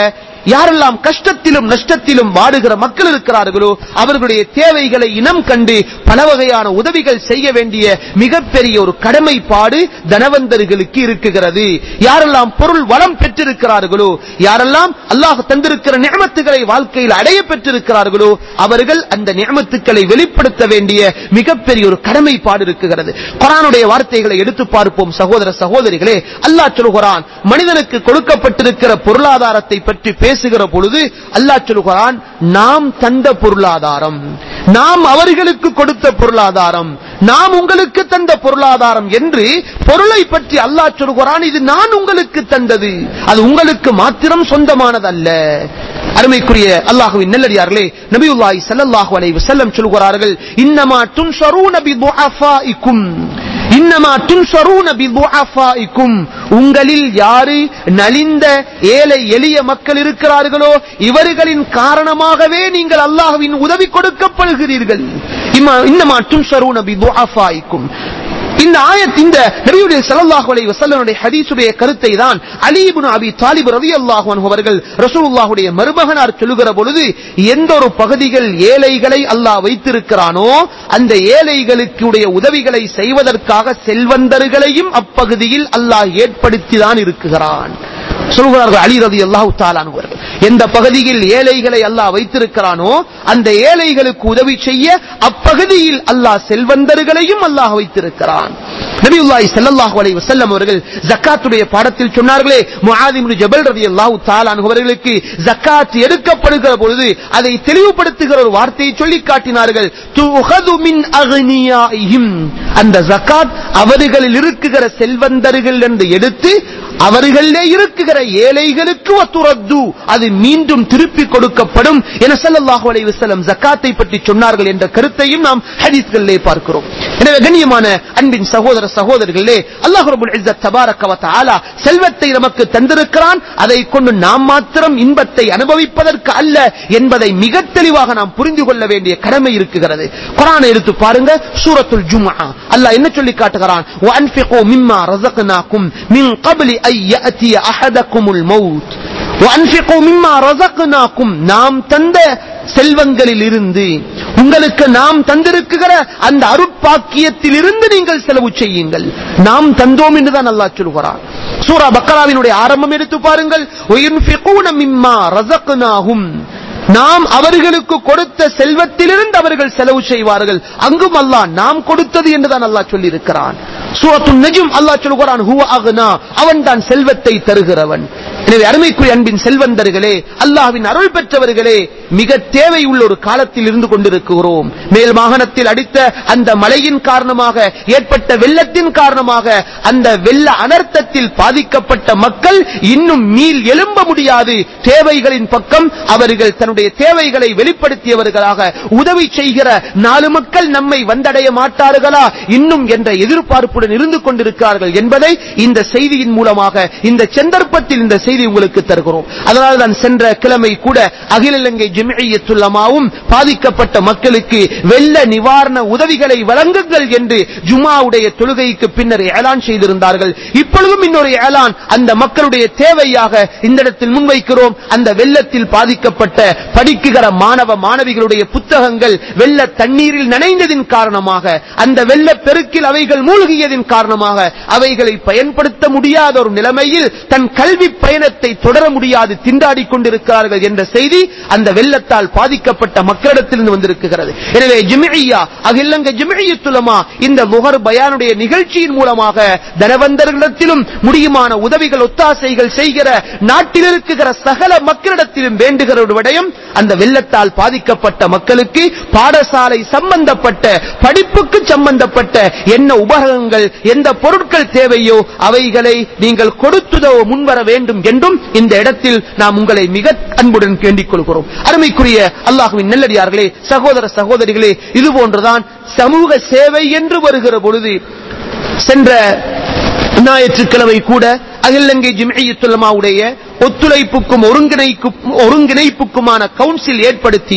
யாரெல்லாம் கஷ்டத்திலும் நஷ்டத்திலும் வாடுகிற மக்கள் இருக்கிறார்களோ அவர்களுடைய தேவைகளை இனம் கண்டு பல வகையான உதவிகள் செய்ய வேண்டிய மிகப்பெரிய ஒரு கடமைப்பாடு தனவந்தர்களுக்கு இருக்குகிறது யாரெல்லாம் பொருள் வளம் பெற்றிருக்கிறார்களோ யாரெல்லாம் அல்லாஹ் தந்திருக்கிற நியமத்துகளை வாழ்க்கையில் அடைய பெற்றிருக்கிறார்களோ அவர்கள் அந்த நியமத்துக்களை வெளிப்படுத்த வேண்டிய மிகப்பெரிய ஒரு கடமைப்பாடு இருக்குகிறது குரானுடைய வார்த்தைகளை எடுத்து பார்ப்போம் சகோதர சகோதரிகளே அல்லாஹ் சொல்கிறான் மனிதனுக்கு கொடுக்கப்பட்டிருக்கிற பொருளாதாரத்தை பற்றி பேசுகிற பொழுது அல்லாஹ் சொல்கிறான் நாம் தந்த பொருளாதாரம் நாம் அவர்களுக்கு கொடுத்த பொருளாதாரம் நாம் உங்களுக்கு தந்த பொருளாதாரம் என்று பொருளை பற்றி அல்லாஹ் சொல்கிறான் இது நான் உங்களுக்கு தந்தது அது உங்களுக்கு மாத்திரம் சொந்தமானதல்ல அருமைக்குரிய அல்லாஹுவின் நல்லடியார்களே நபியுல்லாஹி ஸல்லல்லாஹு அலைஹி வஸல்லம் சொல்கிறார்கள் இன்னமா துன்ஷரூன பிதுஆஃபாயிக்கும் இன்னமா துன்ஷரூன பிதுஆஃபாயிக்கும் உங்களில் யாரு நலிந்த ஏழை எளிய மக்கள் இருக்கிறார்களோ இவர்களின் காரணமாகவே நீங்கள் அல்லாஹ்வின் உதவி கொடுக்கப்படுகிறீர்கள் இம்மா- இன்னமா துன்ஷரூன பிதுஆஃபாயிக்கும் இந்த ஆயத் இந்த நபியுடைய ஸல்லல்லாஹு அலைஹி வஸல்லமுடைய ஹதீஸுடைய கருத்தை தான் அலி இப்னு அபி தாலிப் ரலியல்லாஹு அன்ஹு அவர்கள் ரசூலுல்லாஹுடைய மருமகனார் சொல்லுகிற பொழுது எந்த ஒரு பகுதிகள் ஏழைகளை அல்லாஹ் வைத்திருக்கிறானோ அந்த ஏழைகளுக்கு உடைய உதவிகளை செய்வதற்காக செல்வந்தர்களையும் அப்பகுதியில் அல்லாஹ் ஏற்படுத்தி தான் இருக்கிறான் சொல்கிறார்கள் அலி ரதி அல்லாஹு தாலானவர்கள் எந்த பகுதியில் ஏழைகளை அல்லாஹ் வைத்திருக்கிறானோ அந்த ஏழைகளுக்கு உதவி செய்ய அப்பகுதியில் அல்லாஹ் செல்வந்தர்களையும் அல்லாஹ் வைத்திருக்கிறான் நபியுல்லாஹி ஸல்லல்லாஹு அலைஹி வஸல்லம் அவர்கள் ஜக்காத்துடைய பாடத்தில் சொன்னார்களே முஆத் இப்னு ஜபல் ரலியல்லாஹு தஆலா அன்ஹு அவர்களுக்கு ஜக்காத் எடுக்கப்படுகிற பொழுது அதை தெளிவுபடுத்துகிற ஒரு வார்த்தையை சொல்லி காட்டினார்கள் துஹது மின் அக்னியாஇஹிம் அந்த ஜக்காத் அவர்களில் இருக்குகிற செல்வந்தர்கள் என்று எடுத்து அவர்களே இருக்குகிற ஏழைகளுக்கு வத்துரத்து அது மீண்டும் திருப்பி கொடுக்கப்படும் என ஸல்லல்லாஹு அலைஹி வஸல்லம் ஜக்காத்தை பற்றி சொன்னார்கள் என்ற கருத்தையும் நாம் ஹதீஸ்களிலே பார்க்கிறோம் எனவே கண்ணியமான அன்பின் சகோதர சகோதரர்களே அல்லாஹ் ரப்பல் இஸ்ஸத் தபாரக வ தஆலா செல்வத்தை நமக்கு தந்திருக்கிறான் அதை கொண்டு நாம் மாத்திரம் இன்பத்தை அனுபவிப்பதற்கு அல்ல என்பதை மிக தெளிவாக நாம் புரிந்து கொள்ள வேண்டிய கடமை இருக்குகிறது குர்ஆனை எடுத்து பாருங்க சூரத்துல் ஜும்ஆ அல்லாஹ் என்ன சொல்லி காட்டுகிறான் وَأَنْفِقُوا مِمَّا رَزَقْنَاكُمْ مِنْ قَبْلِ أَنْ يَأْتِيَ أَحَدَكُمُ الْمَوْتُ وَأَنْفِقُوا مِمَّا رَزَقْنَاكُمْ நாம் தந்த செல்வங்களில் இருந்து உங்களுக்கு நாம் தந்திருக்கிற அந்த அருட்பாக்கியத்தில் இருந்து நீங்கள் செலவு செய்யுங்கள் நாம் தந்தோம் என்றுதான் அல்லாஹ் சொல்கிறான் சூரா பக்கராவினுடைய ஆரம்பம் எடுத்து பாருங்கள் وَيُنْفِقُونَ مِمَّا رَزَقْنَاهُمْ நாம் அவர்களுக்கு கொடுத்த செல்வத்திலிருந்து அவர்கள் செலவு செய்வார்கள் அங்கும் அல்லாஹ் நாம் கொடுத்தது என்றுதான் அல்லாஹ் சொல்லி இருக்கிறான் சூரத்து நஜும் அல்லாஹ் சொல்கிறான் ஹுவ அக்னா அவன் தான் செல்வத்தை தருகிறவன் எனவே அருமைக்குரிய அன்பின் செல்வந்தர்களே அல்லாஹ்வின் அருள் பெற்றவர்களே மிக தேவை உள்ள ஒரு காலத்தில் இருந்து கொண்டிருக்கிறோம் மேல் மாகாணத்தில் அடித்த அந்த மழையின் காரணமாக ஏற்பட்ட வெள்ளத்தின் காரணமாக அந்த வெள்ள அனர்த்தத்தில் பாதிக்கப்பட்ட மக்கள் இன்னும் மீள் எழும்ப முடியாது தேவைகளின் பக்கம் அவர்கள் தன்னுடைய தேவைகளை வெளிப்படுத்தியவர்களாக உதவி செய்கிற நாலு மக்கள் நம்மை வந்தடைய மாட்டார்களா இன்னும் என்ற எதிர்பார்ப்புடன் இருந்து கொண்டிருக்கிறார்கள் என்பதை இந்த செய்தியின் மூலமாக இந்த சந்தர்ப்பத்தில் இந்த செய்தி உங்களுக்கு தருகிறோம் அதனால் தான் சென்ற கிழமை கூட அகில இலங்கை ஜெமியத்துல்லமாவும் பாதிக்கப்பட்ட மக்களுக்கு வெள்ள நிவாரண உதவிகளை வழங்குங்கள் என்று ஜுமாவுடைய தொழுகைக்கு பின்னர் ஏலான் செய்திருந்தார்கள் இப்பொழுதும் இன்னொரு ஏலான் அந்த மக்களுடைய தேவையாக இந்த இடத்தில் முன்வைக்கிறோம் அந்த வெள்ளத்தில் பாதிக்கப்பட்ட படிக்குகிற மாணவ மாணவிகளுடைய புத்தகங்கள் வெள்ள தண்ணீரில் நனைந்ததின் காரணமாக அந்த வெள்ள பெருக்கில் அவைகள் மூழ்கியதின் காரணமாக அவைகளை பயன்படுத்த முடியாத ஒரு நிலைமையில் தன் கல்வி பயணத்தை தொடர முடியாது திண்டாடி கொண்டிருக்கிறார்கள் என்ற செய்தி அந்த வெள்ளத்தால் பாதிக்கப்பட்ட மக்களிடத்திலிருந்து வந்திருக்கிறது எனவே ஜிமியா அகிலங்க ஜிமியத்துலமா இந்த முகர் பயானுடைய நிகழ்ச்சியின் மூலமாக தனவந்தர்களிடத்திலும் முடியுமான உதவிகள் ஒத்தாசைகள் செய்கிற நாட்டில் இருக்குகிற சகல மக்களிடத்திலும் வேண்டுகிற ஒரு விடயம் அந்த வெள்ளத்தால் பாதிக்கப்பட்ட மக்களுக்கு பாடசாலை சம்பந்தப்பட்ட படிப்புக்கு சம்பந்தப்பட்ட என்ன உபகரணங்கள் எந்த பொருட்கள் தேவையோ அவைகளை நீங்கள் கொடுத்துதவ முன்வர வேண்டும் என்றும் இந்த இடத்தில் நாம் உங்களை மிக அன்புடன் வேண்டிக் கொள்கிறோம் அருமைக்குரிய அல்லாஹுவின் நல்லடியார்களே சகோதர சகோதரிகளே இது போன்றுதான் சமூக சேவை என்று வருகிற பொழுது சென்ற ஞாயிற்றுக்கிழமை கூட அகிலங்கை ஜிமியத்துலமாவுடைய ஒத்துழைப்புக்கும் ஒருங்கிணைக்கும் ஒருங்கிணைப்புக்குமான கவுன்சில் ஏற்படுத்திய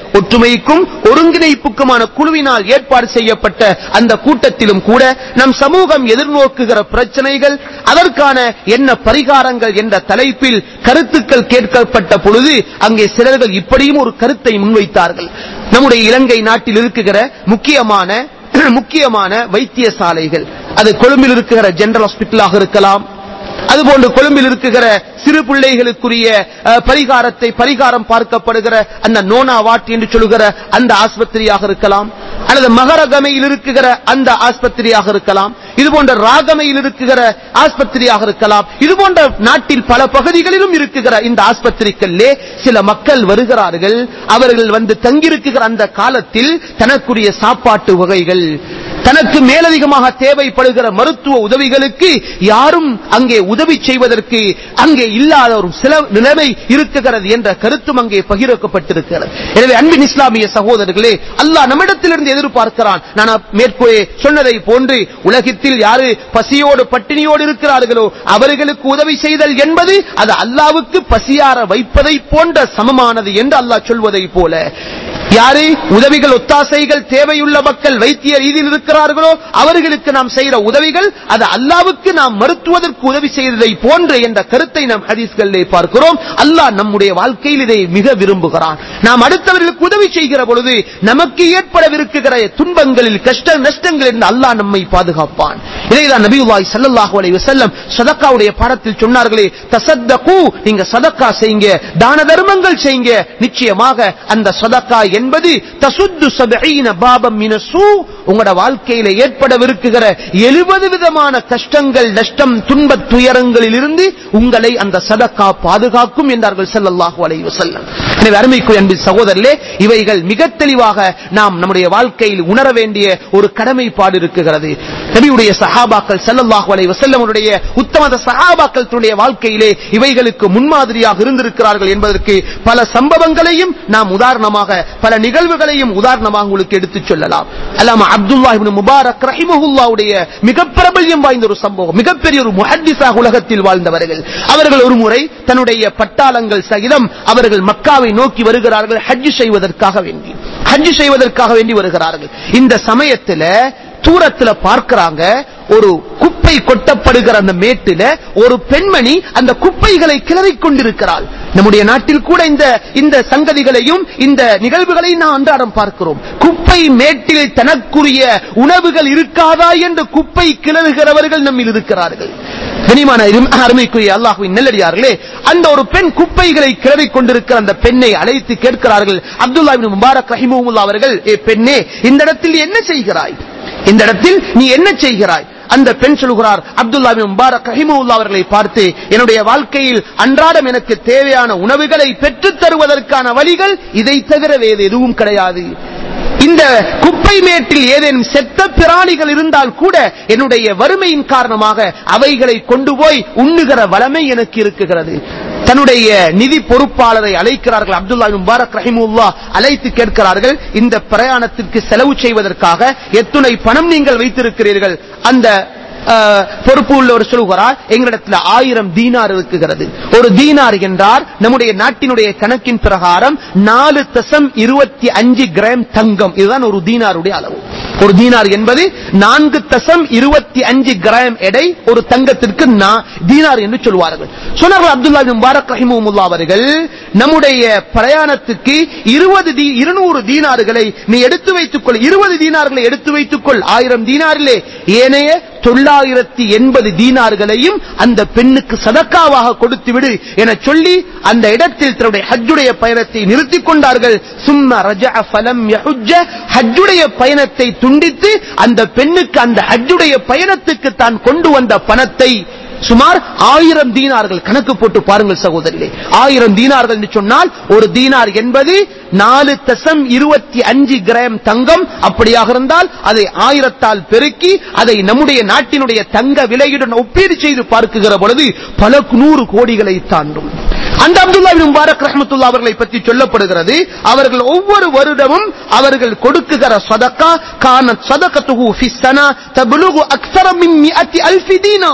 ஒற்றுமைக்கும் ஒருங்கிணைப்புக்குமான குழுவினால் ஏற்பாடு செய்யப்பட்ட அந்த கூட்டத்திலும் கூட நம் சமூகம் எதிர்நோக்குகிற பிரச்சனைகள் அதற்கான என்ன பரிகாரங்கள் என்ற தலைப்பில் கருத்துக்கள் கேட்கப்பட்ட பொழுது அங்கே சிலர்கள் இப்படியும் ஒரு கருத்தை முன்வைத்தார்கள் நம்முடைய இலங்கை நாட்டில் இருக்குகிற முக்கியமான முக்கியமான வைத்தியசாலைகள் அது கொழும்பில் இருக்கிற ஜெனரல் ஹாஸ்பிட்டலாக இருக்கலாம் அதுபோன்று கொழும்பில் இருக்குகிற சிறு பிள்ளைகளுக்குரிய அஹ், பரிகாரத்தை பரிகாரம் பார்க்கப்படுகிற அந்த நோனா வாட் என்று சொல்லுகிற அந்த ஆஸ்பத்திரியாக இருக்கலாம் அல்லது மகரகமையில் இருக்குகிற அந்த ஆஸ்பத்திரியாக இருக்கலாம் இது போன்ற ராகமையில் இருக்குகிற ஆஸ்பத்திரியாக இருக்கலாம் இது போன்ற நாட்டில் பல பகுதிகளிலும் இருக்குகிற இந்த ஆஸ்பத்திரிகளிலே சில மக்கள் வருகிறார்கள் அவர்கள் வந்து தங்கியிருக்குகிற அந்த காலத்தில் தனக்குரிய சாப்பாட்டு வகைகள் தனக்கு மேலதிகமாக தேவைப்படுகிற மருத்துவ உதவிகளுக்கு யாரும் அங்கே உதவி செய்வதற்கு அங்கே இல்லாத ஒரு சில நிலைமை இருக்குகிறது என்ற கருத்தும் அங்கே பகிரப்பட்டிருக்கிறது எனவே அன்பின் இஸ்லாமிய சகோதரர்களே அல்லாஹ் நம்மிடத்திலிருந்து எதிர்பார்க்கிறான் நான் மேற்கூறே சொன்னதை போன்று உலகத்தில் யாரு பசியோடு பட்டினியோடு இருக்கிறார்களோ அவர்களுக்கு உதவி செய்தல் என்பது அது அல்லாவுக்கு பசியார வைப்பதை போன்ற சமமானது என்று அல்லாஹ் சொல்வதை போல யாரு உதவிகள் ஒத்தாசைகள் தேவையுள்ள மக்கள் வைத்திய ரீதியில் இருக்கிறார்களோ அவர்களுக்கு நாம் செய்கிற உதவிகள் அது அல்லாவுக்கு நாம் மருத்துவதற்கு உதவி செய்ததை போன்று என்ற கருத்தை நாம் ஹதீஸ்களிலே பார்க்கிறோம் அல்லாஹ் நம்முடைய வாழ்க்கையில் இதை மிக விரும்புகிறான் நாம் அடுத்தவர்களுக்கு உதவி செய்கிற பொழுது நமக்கு ஏற்படவிருக்கிற துன்பங்களில் கஷ்ட நஷ்டங்களில் இருந்து அல்லாஹ் நம்மை பாதுகாப்பான் இதைதான் நபியுல்லாஹி ஸல்லல்லாஹு அலைஹி வஸல்லம் சதக்காவுடைய பாடத்தில் சொன்னார்களே தசத்தகு நீங்க சதக்கா செய்யுங்க தான தர்மங்கள் செய்யுங்க நிச்சயமாக அந்த சதக்கா என்பது தசுத்து சபீன பாபம் மினசு உங்களோட வாழ்க்கையில ஏற்படவிருக்குகிற எழுபது விதமான கஷ்டங்கள் நஷ்டம் துன்பத் துயரங்களில் இருந்து உங்களை அந்த சதக்கா பாதுகாக்கும் என்றார்கள் ஸல்லல்லாஹு அலைஹி வஸல்லம் எனவே அருமைக்கு அன்பின் சகோதரர்களே இவைகள் மிக தெளிவாக நாம் நம்முடைய வாழ்க்கையில் உணர வேண்டிய ஒரு கடமைப்பாடு இருக்குகிறது நபியுடைய சஹாபாக்கள் ஸல்லல்லாஹு அலைஹி வஸல்லமுடைய உத்தம சஹாபாக்கள் தன்னுடைய வாழ்க்கையிலே இவைகளுக்கு முன்மாதிரியாக இருந்திருக்கிறார்கள் என்பதற்கு பல சம்பவங்களையும் நாம் உதாரணமாக பல நிகழ்வுகளையும் உதாரணமாக உங்களுக்கு எடுத்துச் சொல்லலாம் அல்லாம அப்துல்லா இப்னு முபாரக் ரஹிமஹுல்லாவுடைய மிக பிரபல்யம் வாய்ந்த ஒரு சம்பவம் மிகப்பெரிய ஒரு முஹத்திஸாக உலகத்தில் வாழ்ந்தவர்கள் அவர்கள் ஒரு முறை தன்னுடைய பட்டாளங்கள் சகிதம் அவர்கள் மக்காவை நோக்கி வருகிறார்கள் ஹஜ் செய்வதற்காக வேண்டி ஹஜ் செய்வதற்காக வேண்டி வருகிறார்கள் இந்த சமயத்துல தூரத்துல பார்க்கிறாங்க ஒரு குப்பை கொட்டப்படுகிற அந்த மேட்டில ஒரு பெண்மணி அந்த குப்பைகளை கிளறிக் கொண்டிருக்கிறாள் நம்முடைய நாட்டில் கூட இந்த இந்த சங்கதிகளையும் இந்த நிகழ்வுகளையும் நாம் அன்றாடம் பார்க்கிறோம் குப்பை மேட்டில் தனக்குரிய உணவுகள் இருக்காதா என்று குப்பை கிளறுகிறவர்கள் நம்மில் இருக்கிறார்கள் கனிமான அருமைக்குரிய அல்லாஹுவின் நெல்லடியார்களே அந்த ஒரு பெண் குப்பைகளை கிளறிக் கொண்டிருக்கிற அந்த பெண்ணை அழைத்து கேட்கிறார்கள் அப்துல்லா இப்னு முபாரக் ரஹிமுல்லா அவர்கள் ஏ பெண்ணே இந்த இடத்தில் என்ன செய்கிறாய் இந்த இடத்தில் நீ என்ன செய்கிறாய் அந்த பெண் சொல்கிறார் அப்துல்லா பின் முபாரக் ரஹிமுல்லா அவர்களை பார்த்து என்னுடைய வாழ்க்கையில் அன்றாடம் எனக்கு தேவையான உணவுகளை பெற்றுத் தருவதற்கான வழிகள் இதை தவிர வேறு எதுவும் கிடையாது இந்த குப்பை மேட்டில் ஏதேனும் செத்த பிராணிகள் இருந்தால் கூட என்னுடைய வறுமையின் காரணமாக அவைகளை கொண்டு போய் உண்ணுகிற வளமை எனக்கு இருக்குகிறது தன்னுடைய நிதி பொறுப்பாளரை அழைக்கிறார்கள் அப்துல்லா பின் முபாரக் ரஹிமுல்லா அழைத்து கேட்கிறார்கள் இந்த பிரயாணத்திற்கு செலவு செய்வதற்காக எத்துணை பணம் நீங்கள் வைத்திருக்கிறீர்கள் அந்த அஹ், பொறுப்பு உள்ளவர் சொல்கிறார் எங்களிடத்தில் ஆயிரம் தீனார் இருக்குகிறது ஒரு தீனார் என்றார் நம்முடைய நாட்டினுடைய கணக்கின் பிரகாரம் நாலு தசம் இருபத்தி அஞ்சு கிராம் தங்கம் இதுதான் ஒரு தீனாருடைய அளவு ஒரு தீனார் என்பது நான்கு தசம் இருபத்தி அஞ்சு கிராம் எடை ஒரு தங்கத்திற்கு நா- தீனார் என்று சொல்வார்கள் சொன்னார்கள் அப்துல்லா பின் முபாரக் ரஹிமுல்லா அவர்கள் நம்முடைய பிரயாணத்துக்கு இருபது தீ இருநூறு தீனார்களை நீ எடுத்து வைத்துக் கொள் இருபது தீனார்களை எடுத்து வைத்துக் கொள் ஆயிரம் தீனாரிலே ஏனைய தொள்ளாயிரத்தி எண்பது தீனார்களையும் அந்த பெண்ணுக்கு சதக்காவாக கொடுத்து விடு என சொல்லி அந்த இடத்தில் தன்னுடைய ஹஜ்ஜுடைய பயணத்தை நிறுத்திக் கொண்டார்கள் சும்மா ரஜா ஃபலம் யஹுஜ்ஜ ஹஜ்ஜுடைய பயணத்தை துண்டித்து அந்த பெண்ணுக்கு அந்த ஹஜ்ஜுடைய பயணத்துக்கு தான் கொண்டு வந்த பணத்தை சுமார் ஆயிரம் தீனார்கள் கணக்கு போட்டு பாருங்கள் சகோதரிலே ஆயிரம் தீனார்கள் என்று சொன்னால் ஒரு தீனார் என்பது நாலு தசம் இருபத்தி அஞ்சு கிராம் தங்கம் அப்படியாக இருந்தால் அதை ஆயிரத்தால் பெருக்கி அதை நம்முடைய நாட்டினுடைய தங்க விலையுடன் ஒப்பீடு செய்து பார்க்குகிற பொழுது பல நூறு கோடிகளை தாண்டும் அந்த அப்துல்லா பின் முபாரக் ரஹ்மத்துல்லா அவர்களை பற்றி சொல்லப்படுகிறது அவர்கள் ஒவ்வொரு வருடமும் அவர்கள் கொடுக்குகிற சதக்கா கான சதகத்துஹு ஃபி ஸனா தப்லுகு அக்ஸர மின் மிஅத்தி அல்ஃபி தீனார்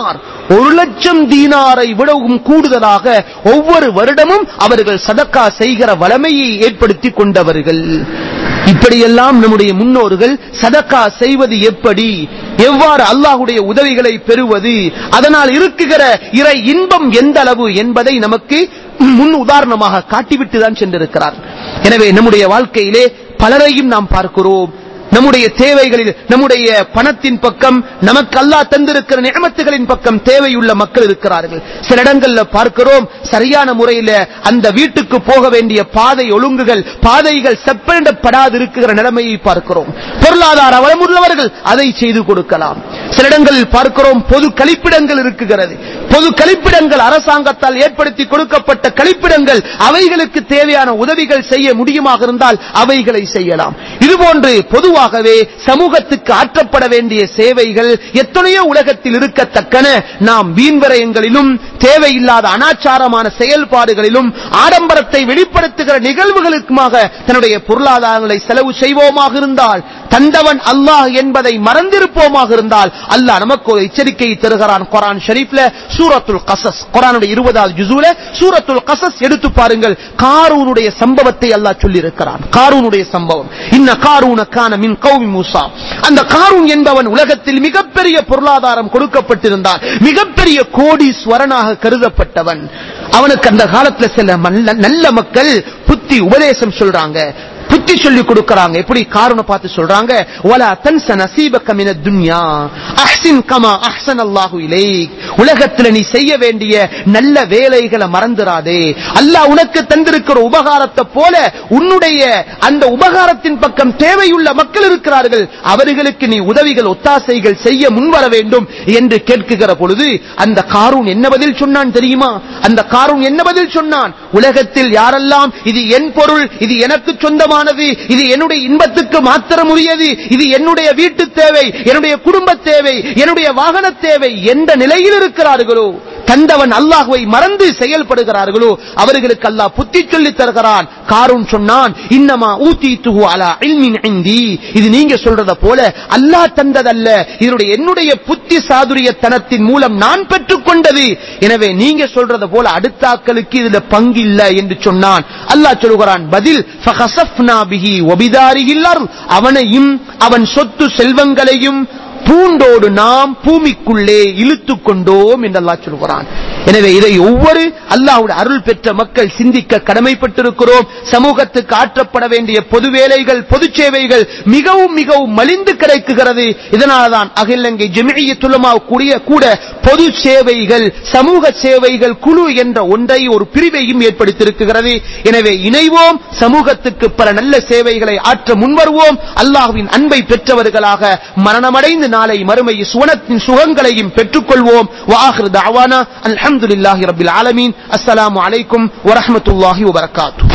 ஒரு லட்சம் தீனாரை விடவும் கூடுதலாக ஒவ்வொரு வருடமும் அவர்கள் சதக்கா செய்கிற வளமையை ஏற்படுத்தி கொண்டவர்கள் இப்படியெல்லாம் நம்முடைய முன்னோர்கள் சதக்கா செய்வது எப்படி எவ்வாறு அல்லாஹுடைய உதவிகளை பெறுவது அதனால் இருக்குகிற இறை இன்பம் எந்த அளவு என்பதை நமக்கு முன் உதாரணமாக காட்டிவிட்டு தான் சென்றிருக்கிறார் எனவே நம்முடைய வாழ்க்கையிலே பலரையும் நாம் பார்க்கிறோம் நம்முடைய தேவைகளில் நம்முடைய பணத்தின் பக்கம் நமக்கு அல்லா தந்திருக்கிற நியமத்துகளின் பக்கம் தேவையுள்ள மக்கள் இருக்கிறார்கள் சில இடங்கள்ல பார்க்கிறோம் சரியான முறையில் அந்த வீட்டுக்கு போக வேண்டிய பாதை ஒழுங்குகள் பாதைகள் செப்பனிடப்படாது இருக்கிற நிலைமையை பார்க்கிறோம் பொருளாதார வளமுள்ளவர்கள் அதை செய்து கொடுக்கலாம் சில இடங்களில் பார்க்கிறோம் பொது கழிப்பிடங்கள் இருக்குகிறது பொது கழிப்பிடங்கள் அரசாங்கத்தால் ஏற்படுத்தி கொடுக்கப்பட்ட கழிப்பிடங்கள் அவைகளுக்கு தேவையான உதவிகள் செய்ய முடியுமாக இருந்தால் அவைகளை செய்யலாம் இதுபோன்று பொதுவாகவே சமூகத்துக்கு ஆற்றப்பட வேண்டிய சேவைகள் எத்தனையோ உலகத்தில் இருக்கத்தக்கன நாம் வீண்வரயங்களிலும் தேவையில்லாத அனாச்சாரமான செயல்பாடுகளிலும் ஆடம்பரத்தை வெளிப்படுத்துகிற நிகழ்வுகளுக்குமாக தன்னுடைய பொருளாதாரங்களை செலவு செய்வோமாக இருந்தால் தந்தவன் அல்லாஹ் என்பதை மறந்திருப்போமாக இருந்தால் அல்லாஹ் நமக்கு ஒரு எச்சரிக்கையை தருகிறான் குரான் ஷரீஃப்ல சூரத்துல் கசஸ் குரானுடைய இருபதாவது ஜுசூல சூரத்துல் கசஸ் எடுத்து பாருங்கள் காரூனுடைய சம்பவத்தை அல்லாஹ் சொல்லி இருக்கிறான் காரூனுடைய சம்பவம் இன்ன காரூனக்கான மின் கௌமி மூசா அந்த காரூன் என்பவன் உலகத்தில் மிகப்பெரிய பொருளாதாரம் கொடுக்கப்பட்டிருந்தான் மிகப்பெரிய கோடீஸ்வரனாக கருதப்பட்டவன் அவனுக்கு அந்த காலத்துல சில நல்ல- நல்ல மக்கள் புத்தி உபதேசம் சொல்றாங்க புத்தி சொல்லி கொடுக்கறாங்க எப்படி காரண பார்த்து சொல்றாங்க வலா தன்ச நசீபக மின துன்யா அஹ்சின் கமா அஹ்சன் அல்லாஹு இலைக் உலகத்துல நீ செய்ய வேண்டிய நல்ல வேலைகளை மறந்துராதே அல்லாஹ் உனக்கு தந்திருக்கிற உபகாரத்தை போல உன்னுடைய அந்த உபகாரத்தின் பக்கம் தேவையுள்ள மக்கள் இருக்கிறார்கள் அவர்களுக்கு நீ உதவிகள் ஒத்தாசைகள் செய்ய முன்வர வேண்டும் என்று கேட்குகிற பொழுது அந்த காரூன் என்ன பதில் சொன்னான் தெரியுமா அந்த காரூன் என்ன பதில் சொன்னான் உலகத்தில் யாரெல்லாம் இது என் பொருள் இது எனக்கு சொந்தமானது இது என்னுடைய இன்பத்துக்கு மாத்திரம் உரியது இது என்னுடைய வீட்டு தேவை என்னுடைய குடும்ப தேவை என்னுடைய வாகன தேவை எந்த நிலையில் இருக்கிறார்களோ தந்தவன் அல்லாஹுவை மறந்து செயல்படுகிறார்களோ அவர்களுக்கு அல்லாஹ் புத்தி சொல்லி தருகிறான் காரூன் சொன்னான் இன்னமா ஊத்தி துகு அலா இல்மின் இந்தி இது நீங்க சொல்றத போல அல்லாஹ் தந்ததல்ல இதனுடைய என்னுடைய புத்தி சாதுரியத்தனத்தின் மூலம் நான் பெற்றுக்கொண்டது எனவே நீங்க சொல்றத போல அடுத்த ஆக்களுக்கு இதுல பங்கு இல்ல என்று சொன்னான் அல்லாஹ் சொல்கிறான் பதில் ஃபகஸஃப்னா பிஹி வபிதாரிஹில் அர்த். அவனையும் அவன் சொத்து செல்வங்களையும் பூண்டோடு நாம் பூமிக்குள்ளே இழுத்துக் கொண்டோம் என்று அல்லாஹ் சொல்கிறான் எனவே இதை ஒவ்வொரு அல்லாஹ்வுடைய அருள் பெற்ற மக்கள் சிந்திக்க கடமைப்பட்டிருக்கிறோம் சமூகத்துக்கு ஆற்றப்பட வேண்டிய பொது வேலைகள் பொது சேவைகள் மிகவும் மிகவும் மலிந்து கிடைக்குகிறது இதனால்தான் அகிலங்கை ஜெமியத்துலமா கூடிய கூட பொது சேவைகள் சமூக சேவைகள் குழு என்ற ஒன்றை ஒரு பிரிவையும் ஏற்படுத்தியிருக்கிறது எனவே இணைவோம் சமூகத்துக்கு பல நல்ல சேவைகளை ஆற்ற முன்வருவோம் அல்லாஹ்வின் அன்பை பெற்றவர்களாக மரணமடைந்து நாளை மறுமை சுவனத்தின் சுகங்களையும் பெற்றுக்கொள்வோம் வாஹிர் தாவானா அல்ஹம்துலில்லாஹி ரப்பில் ஆலமீன் அஸ்ஸலாமு அலைக்கும் வரஹ்மத்துல்லாஹி வபரகாத்துஹு